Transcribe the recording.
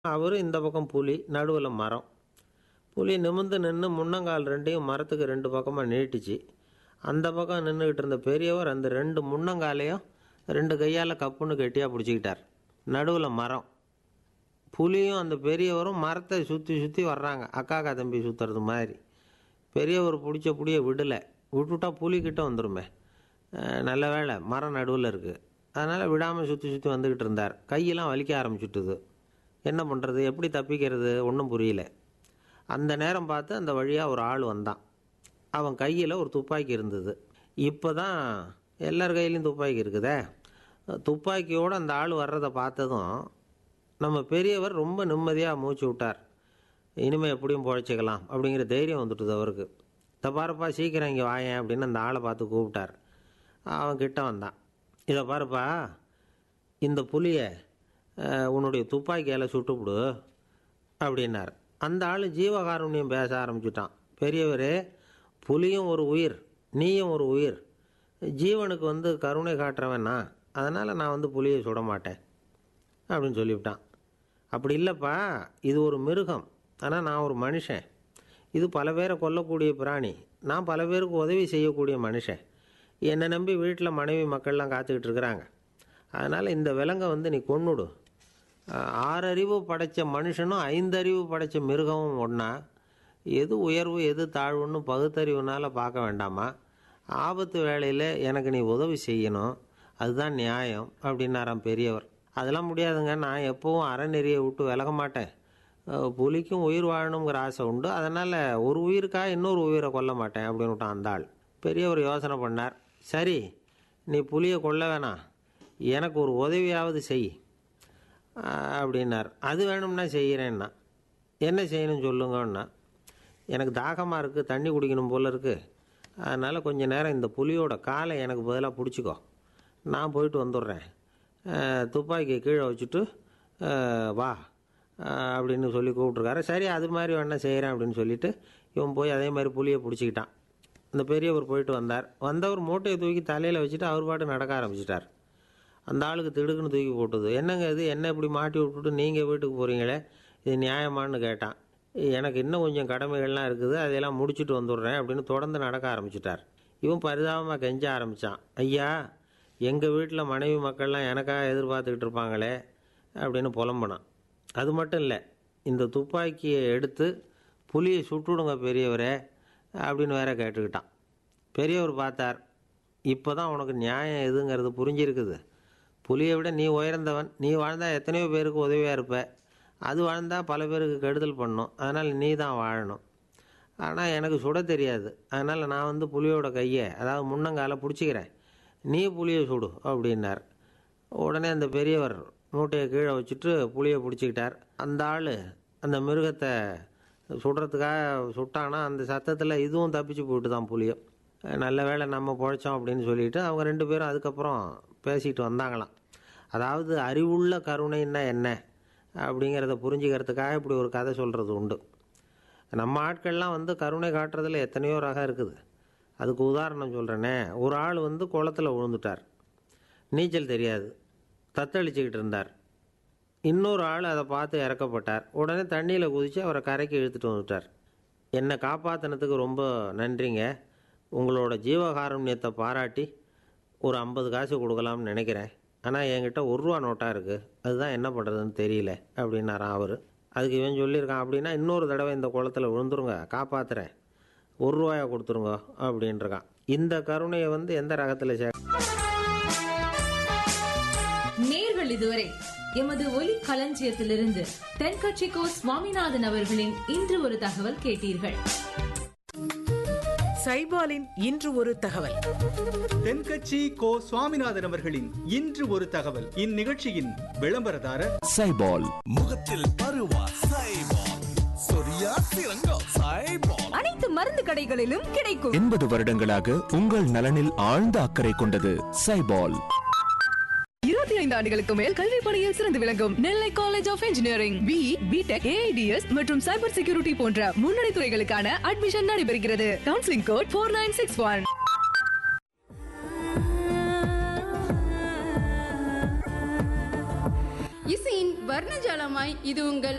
அவரு இந்த பக்கம் புலி நடுவில் மரம் புலி நிமிர்ந்து நின்று முன்னங்கால் ரெண்டையும் மரத்துக்கு ரெண்டு பக்கமாக நீட்டிச்சு அந்த பக்கம் நின்றுக்கிட்டு இருந்த பெரியவர் அந்த ரெண்டு முன்னங்காலையும் ரெண்டு கையால் கப்புன்னு கெட்டியாக பிடிச்சிக்கிட்டார் நடுவில் மரம் புலியும் அந்த பெரியவரும் மரத்தை சுற்றி சுற்றி வர்றாங்க அக்காக்கா தம்பி சுற்றுறது மாதிரி பெரியவர் பிடிச்ச புளியை விடலை விட்டுட்டா புலிக்கிட்ட வந்துருமே அஹ் நல்ல வேளை மரம் நடுவில் இருக்குது அதனால் விடாமல் சுற்றி சுற்றி வந்துக்கிட்டு இருந்தார் கையெல்லாம் வலிக்க ஆரம்பிச்சுட்டுது என்ன பண்ணுறது எப்படி தப்பிக்கிறது ஒன்றும் புரியல அந்த நேரம் பார்த்து அந்த வழியாக ஒரு ஆள் வந்தான் அவன் கையில் ஒரு துப்பாக்கி இருந்தது இப்போ தான் எல்லார் கையிலையும் துப்பாக்கி இருக்குதே துப்பாக்கியோடு அந்த ஆள் வர்றதை பார்த்ததும் நம்ம பெரியவர் ரொம்ப நிம்மதியாக மூச்சு விட்டார் இனிமேல் எப்படியும் பொழைச்சிக்கலாம் அப்படிங்கிற தைரியம் வந்துட்டுது அவருக்கு இதை பாருப்பா சீக்கிரம் இங்கே வாயேன் அப்படின்னு அந்த ஆளை பார்த்து கூப்பிட்டார் அவன் கிட்ட வந்தான் இதை பாருப்பா இந்த புலியை அஹ், உன்னுடைய துப்பாக்கியால் சுட்டுவிடு அப்படின்னார் அந்த ஆள் ஜீவகாருண்யம் பேச ஆரம்பிச்சுட்டான் பெரியவரே புலியும் ஒரு உயிர் நீயும் ஒரு உயிர் ஜீவனுக்கு வந்து கருணை காட்டுறவனா அதனால் நான் வந்து புலியை சுட மாட்டேன் அப்படின்னு சொல்லிவிட்டான் அப்படி இல்லைப்பா இது ஒரு மிருகம் ஆனால் நான் ஒரு மனுஷன் இது பல பேரை கொல்லக்கூடிய பிராணி நான் பல பேருக்கு உதவி செய்யக்கூடிய மனுஷன் என்னை நம்பி வீட்டில் மனைவி மக்கள்லாம் காத்துக்கிட்டு இருக்கிறாங்க அதனால் இந்த விலங்கை வந்து நீ கொன்னுடு அஹ், ஆறறிவு படைத்த மனுஷனும் ஐந்தறிவு படைத்த மிருகமும் ஒன்றா எது உயர்வு எது தாழ்வுன்னு பகுத்தறிவுனால பார்க்க வேண்டாமா ஆபத்து வேளையில் எனக்கு நீ உதவி செய்யணும் அதுதான் நியாயம் அப்படின்னாராம் பெரியவர் அதெல்லாம் முடியாதுங்க நான் எப்போவும் அறநெறியை விட்டு விலக மாட்டேன் அஹ், புலிக்கும் உயிர் வாழணுங்கிற ஆசை உண்டு அதனால் ஒரு உயிருக்காக இன்னொரு உயிரை கொல்ல மாட்டேன் அப்படின்னு விட்டான் அந்த ஆள் பெரியவர் யோசனை பண்ணார் சரி நீ புலியை கொல்ல வேணாம் எனக்கு ஒரு உதவியாவது செய் அஹ், அப்படின்னார் அது வேணும்னா செய்கிறேன்னா என்ன செய்யணும் சொல்லுங்கன்னா எனக்கு தாகமாக இருக்குது தண்ணி குடிக்கணும் போல் இருக்குது அதனால் கொஞ்ச நேரம் இந்த புலியோட காலை எனக்கு பதிலாக பிடிச்சிக்கோ நான் போயிட்டு வந்துடுறேன் அஹ், துப்பாக்கியை கீழே வச்சுட்டு அஹ், வா அஹ், அப்படின்னு சொல்லி கூப்பிட்ருக்காரு சரி அது மாதிரி வேணா செய்கிறேன் அப்படின்னு சொல்லிட்டு இவன் போய் அதே மாதிரி புலியை பிடிச்சிக்கிட்டான் அந்த பெரியவர் போயிட்டு வந்தார் வந்தவர் மூட்டையை தூக்கி தலையில் வச்சுட்டு அவர் பாட்டு நடக்க ஆரம்பிச்சிட்டார் அந்த ஆளுக்கு திடுக்குன்னு தூக்கி போட்டுது என்னங்க இது என்ன இப்படி மாட்டி விட்டுட்டு நீங்கள் வீட்டுக்கு போகிறீங்களே இது நியாயமான்னு கேட்டான் எனக்கு இன்னும் கொஞ்சம் கடமைகள்லாம் இருக்குது அதையெல்லாம் முடிச்சுட்டு வந்துடுறேன் அப்படின்னு தொடர்ந்து நடக்க ஆரம்பிச்சிட்டார் இவன் பரிதாபமாக கெஞ்ச ஆரம்பித்தான் ஐயா எங்கள் வீட்டில் மனைவி மக்கள்லாம் எனக்காக எதிர்பார்த்துக்கிட்டு இருப்பாங்களே அப்படின்னு புலம்புனான் அது மட்டும் இல்லை இந்த துப்பாக்கியை எடுத்து புலியை சுட்டுடுங்க பெரியவரே அப்படின்னு வேற கேட்டுக்கிட்டான் பெரியவர் பார்த்தார் இப்போ தான் உனக்கு நியாயம் எதுங்கிறது புரிஞ்சிருக்குது புலியை விட நீ உயர்ந்தவன் நீ வாழ்ந்தால் எத்தனையோ பேருக்கு உதவியாக இருப்ப அது வாழ்ந்தால் பல பேருக்கு கெடுதல் பண்ணும் அதனால் நீ தான் வாழணும் ஆனால் எனக்கு சுட தெரியாது அதனால் நான் வந்து புலியோட கையை அதாவது முன்னங்கால பிடிச்சிக்கிறேன் நீ புலியை சுடு அப்படின்னார் உடனே அந்த பெரியவர் மூட்டையை கீழே வச்சுட்டு புளியை பிடிச்சிக்கிட்டார் அந்த ஆள் அந்த மிருகத்தை சுடுறதுக்காக சுட்டானா அந்த சத்தத்தில் இதுவும் தப்பிச்சு போயிட்டு தான் புளியும் நல்ல வேளை நம்ம பொழைச்சோம் அப்படின்னு சொல்லிட்டு அவங்க ரெண்டு பேரும் அதுக்கப்புறம் பேசிக்கிட்டு வந்தாங்களாம் அதாவது அறிவுள்ள கருணைன்னா என்ன அப்படிங்கிறத புரிஞ்சுக்கிறதுக்காக இப்படி ஒரு கதை சொல்கிறது உண்டு நம்ம ஆட்கள்லாம் வந்து கருணை காட்டுறதுல எத்தனையோ ரகம் இருக்குது அதுக்கு உதாரணம் சொல்கிறேனே ஒரு ஆள் வந்து குளத்துல விழுந்துட்டார் நீச்சல் தெரியாது தத்தளிச்சுக்கிட்டு இருந்தார் இன்னொரு ஆள் அதை பார்த்து இறக்கப்பட்டார் உடனே தண்ணியில் குதித்து அவரை கரைக்கு இழுத்துட்டு வந்துட்டார் என்னை காப்பாற்றினதுக்கு ரொம்ப நன்றிங்க உங்களோட ஜீவகாருண்யத்தை பாராட்டி ஒரு ஐம்பது காசு கொடுக்கலாம்னு நினைக்கிறேன் ஆனால் என்கிட்ட ஒரு ரூபா நோட்டாக இருக்குது அதுதான் என்ன பண்ணுறதுன்னு தெரியல அப்படின்னாராம் அவர் அதுக்கு இவன் சொல்லியிருக்கான் அப்படின்னா இன்னொரு தடவை இந்த குளத்துல விழுந்துருங்க காப்பாத்துறேன் ஒரு ரூபாயை கொடுத்துருங்க அப்படின்றான் இந்த கருணையை வந்து எந்த ரகத்தில் சே நேர்கள் இதுவரை எமது ஒலி களஞ்சியத்திலிருந்து தென்கட்சிக்கோ சுவாமிநாதன் அவர்களின் இன்று ஒரு தகவல் கேட்டீர்கள் சைபாலின் இன்று ஒரு தகவல் தென்கட்சி கோ சுவாமிநாதன் அவர்களின் இன்று ஒரு தகவல் இந்நிகழ்ச்சியின் விளம்பரதாரர் சைபால் முகத்தில் பருவா சைபால் சொரியா சிறங்கோ சைபால் அனைத்து மருந்து கடைகளிலும் கிடைக்கும் எண்பது வருடங்களாக உங்கள் நலனில் ஆழ்ந்த அக்கறை கொண்டது சைபால் இருபத்தி ஐந்து ஆண்டுகளுக்கு மேல் கல்வி பணியில் சிறந்து விளங்கும் Nellai college of engineering B B Tech A I D S மற்றும் சைபர் செக்யூரிட்டி போன்ற முன்னணி துறைகளுக்கான அட்மிஷன் நடைபெறுகிறது counselling code four nine six one இசையின் வர்ணஜாலமாய் இது உங்கள்